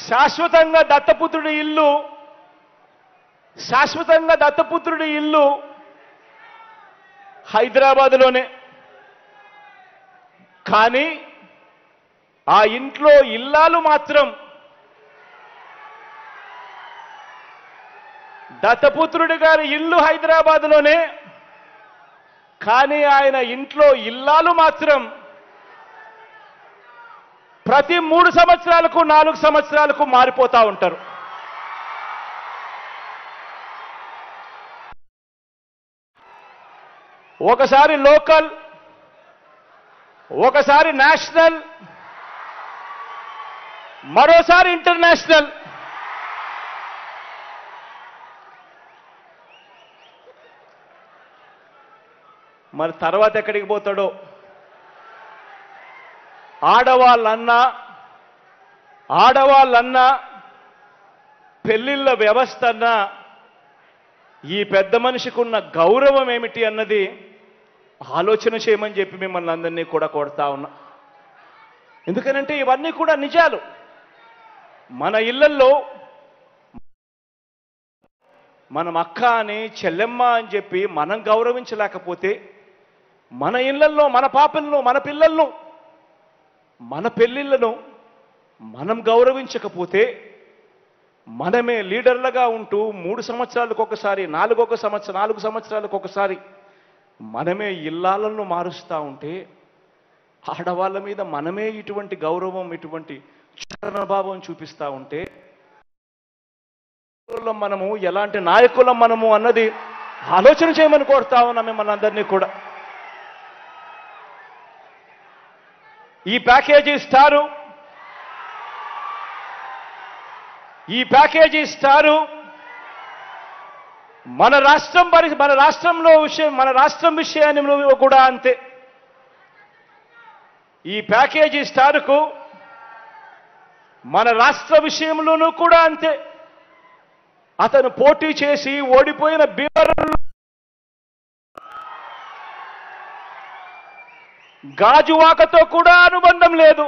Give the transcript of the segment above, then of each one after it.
శాశ్వతంగా దత్తపుత్రుడి ఇల్లు శాశ్వతంగా దత్తపుత్రుడి ఇల్లు హైదరాబాదులోనే కానీ ఆ ఇంట్లో ఇల్లాలు మాత్రం దత్తపుత్రుడి గారి ఇల్లు హైదరాబాదులోనే కానీ ఆయన ఇంట్లో ఇల్లాలు మాత్రం ప్రతి మూడు సంవత్సరాలకు నాలుగు సంవత్సరాలకు మారిపోతా ఉంటారు ఒకసారి లోకల్ ఒకసారి నేషనల్ మరోసారి ఇంటర్నేషనల్ మరి తర్వాత ఎక్కడికి పోతాడో ఆడవాళ్ళన్నా ఆడవాళ్ళన్నా పెళ్లిళ్ళ వ్యవస్థ అన్నా ఈ పెద్ద మనిషికి ఉన్న గౌరవం ఏమిటి అన్నది ఆలోచన చేయమని చెప్పి మిమ్మల్ని అందరినీ కూడా కొడతా ఉన్నా ఎందుకనంటే ఇవన్నీ కూడా నిజాలు మన ఇళ్లల్లో మనం అక్క అని చెల్లెమ్మ అని చెప్పి మనం గౌరవించలేకపోతే మన ఇళ్లల్లో మన పాపలను మన పిల్లలను మన పెళ్ళిళ్ళను మనం గౌరవించకపోతే మనమే లీడర్లుగా ఉంటూ మూడు సంవత్సరాలకు ఒకసారి నాలుగొక సంవత్సరం నాలుగు సంవత్సరాలకు ఒకసారి మనమే ఇల్లాలను మారుస్తూ ఉంటే ఆడవాళ్ళ మీద మనమే ఇటువంటి గౌరవం ఇటువంటి భావం చూపిస్తూ ఉంటే నాయకులం మనము ఎలాంటి నాయకులం మనము అన్నది ఆలోచన చేయమని కోరుతా ఉన్నాం మిమ్మల్ని అందరినీ కూడా ఈ ప్యాకేజీ స్టారు ఈ ప్యాకేజీ స్టారు మన రాష్ట్రం పరి మన రాష్ట్రంలో విషయం మన రాష్ట్రం విషయాన్ని కూడా అంతే ఈ ప్యాకేజీ స్టారుకు మన రాష్ట్ర విషయంలోనూ కూడా అంతే అతను పోటీ చేసి ఓడిపోయిన భీమవరం గాజువాకతో కూడా అనుబంధం లేదు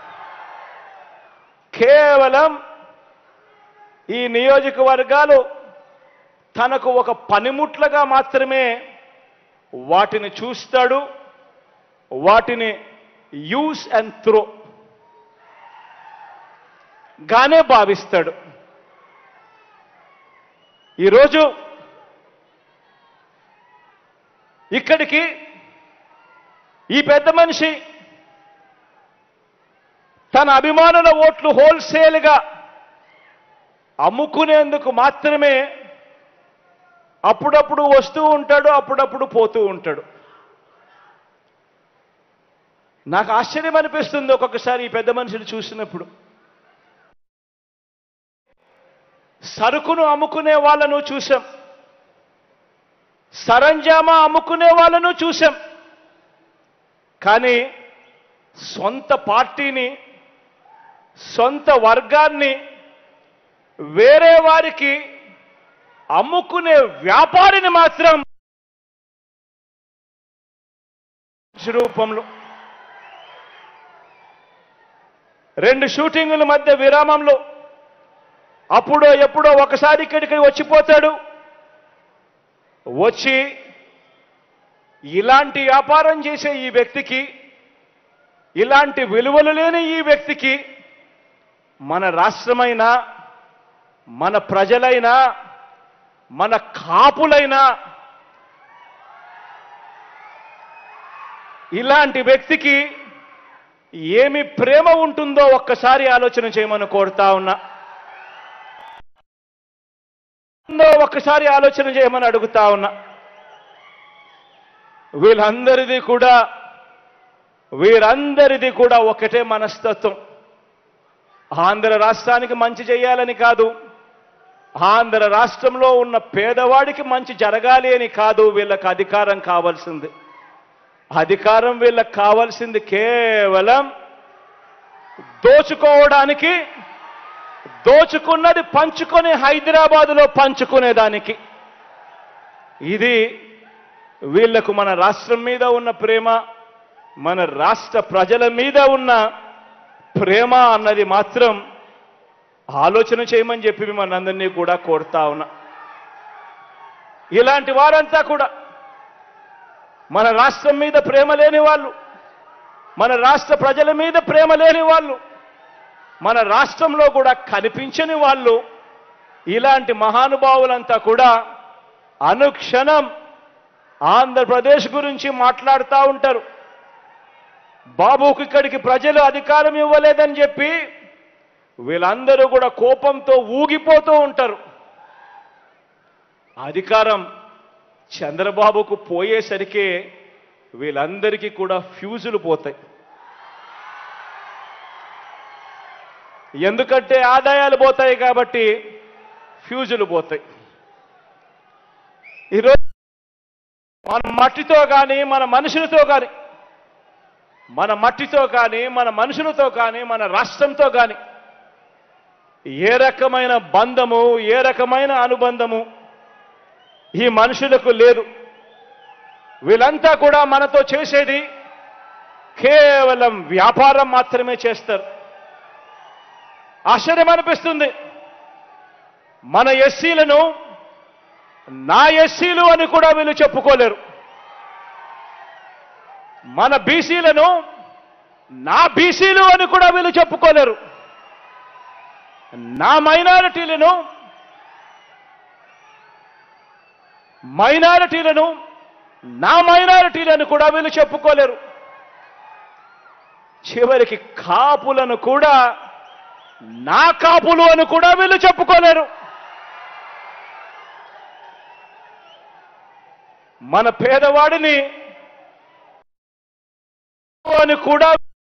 కేవలం ఈ నియోజకవర్గాలు తనకు ఒక పనిముట్లుగా మాత్రమే వాటిని చూస్తాడు వాటిని యూస్ అండ్ త్రో గానే భావిస్తాడు ఈరోజు ఇక్కడికి ఈ పెద్ద మనిషి తన అభిమానుల ఓట్లు హోల్సేల్గా అమ్ముకునేందుకు మాత్రమే అప్పుడప్పుడు వస్తూ ఉంటాడు అప్పుడప్పుడు పోతూ ఉంటాడు నాకు ఆశ్చర్యం అనిపిస్తుంది ఒక్కొక్కసారి ఈ పెద్ద మనిషిని చూసినప్పుడు సరుకును అమ్ముకునే వాళ్ళను చూశాం సరంజామా అమ్ముకునే వాళ్ళను చూశాం కానీ సొంత పార్టీని సొంత వర్గాన్ని వేరే వారికి అమ్ముకునే వ్యాపారిని మాత్రం రూపంలో రెండు షూటింగుల మధ్య విరామంలో అప్పుడో ఎప్పుడో ఒకసారి ఇక్కడికి వచ్చిపోతాడు వచ్చి ఇలాంటి వ్యాపారం చేసే ఈ వ్యక్తికి ఇలాంటి విలువలు లేని ఈ వ్యక్తికి మన రాష్ట్రమైనా మన ప్రజలైనా మన కాపులైనా ఇలాంటి వ్యక్తికి ఏమి ప్రేమ ఉంటుందో ఒక్కసారి ఆలోచన చేయమని కోరుతా ఉన్నా ఉందో ఒక్కసారి ఆలోచన చేయమని అడుగుతా ఉన్నా వీళ్ళందరిది కూడా వీరందరిది కూడా ఒకటే మనస్తత్వం ఆంధ్ర రాష్ట్రానికి మంచి చేయాలని కాదు ఆంధ్ర రాష్ట్రంలో ఉన్న పేదవాడికి మంచి జరగాలి అని కాదు వీళ్ళకి అధికారం కావాల్సింది అధికారం వీళ్ళకి కావాల్సింది కేవలం దోచుకోవడానికి దోచుకున్నది పంచుకొని హైదరాబాదులో పంచుకునేదానికి ఇది వీళ్లకు మన రాష్ట్రం మీద ఉన్న ప్రేమ మన రాష్ట్ర ప్రజల మీద ఉన్న ప్రేమ అన్నది మాత్రం ఆలోచన చేయమని చెప్పి మిమ్మల్ని అందరినీ కూడా కోరుతా ఉన్నా ఇలాంటి వారంతా కూడా మన రాష్ట్రం మీద ప్రేమ లేని వాళ్ళు మన రాష్ట్ర ప్రజల మీద ప్రేమ లేని వాళ్ళు మన రాష్ట్రంలో కూడా కనిపించని వాళ్ళు ఇలాంటి మహానుభావులంతా కూడా అనుక్షణం ఆంధ్రప్రదేశ్ గురించి మాట్లాడుతూ ఉంటారు బాబుకి ఇక్కడికి ప్రజలు అధికారం ఇవ్వలేదని చెప్పి వీళ్ళందరూ కూడా కోపంతో ఊగిపోతూ ఉంటారు అధికారం చంద్రబాబుకు పోయేసరికి వీళ్ళందరికీ కూడా ఫ్యూజులు పోతాయి ఎందుకంటే ఆదాయాలు పోతాయి కాబట్టి ఫ్యూజులు పోతాయి ఈరోజు మన మట్టితో కానీ మన మనుషులతో కానీ మన మట్టితో కానీ మన మనుషులతో కానీ మన రాష్ట్రంతో కానీ ఏ రకమైన బంధము ఏ రకమైన అనుబంధము ఈ మనుషులకు లేదు వీళ్ళంతా కూడా మనతో చేసేది కేవలం వ్యాపారం మాత్రమే చేస్తారు ఆశ్చర్యం అనిపిస్తుంది మన ఎస్సీలను నా ఎస్సీలు అని కూడా వీళ్ళు చెప్పుకోలేరు మన బీసీలను నా బీసీలు అని కూడా వీళ్ళు చెప్పుకోలేరు నా మైనారిటీలను మైనారిటీలను నా మైనారిటీలను కూడా వీళ్ళు చెప్పుకోలేరు చివరికి కాపులను కూడా నా కాపులు అని కూడా వీళ్ళు చెప్పుకోలేరు మన పేదవాడిని అని కూడా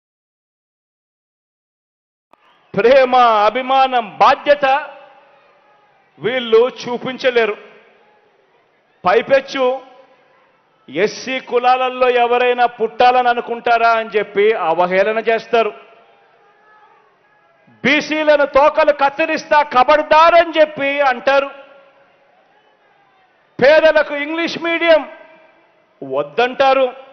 ప్రేమ అభిమానం బాధ్యత వీళ్ళు చూపించలేరు పైపెచ్చు ఎస్సీ కులాలలో ఎవరైనా పుట్టాలని అనుకుంటారా అని చెప్పి అవహేళన చేస్తారు బీసీలను తోకలు కత్తిరిస్తా కబడ్దారని చెప్పి అంటారు పేదలకు ఇంగ్లీష్ మీడియం వద్దంటారు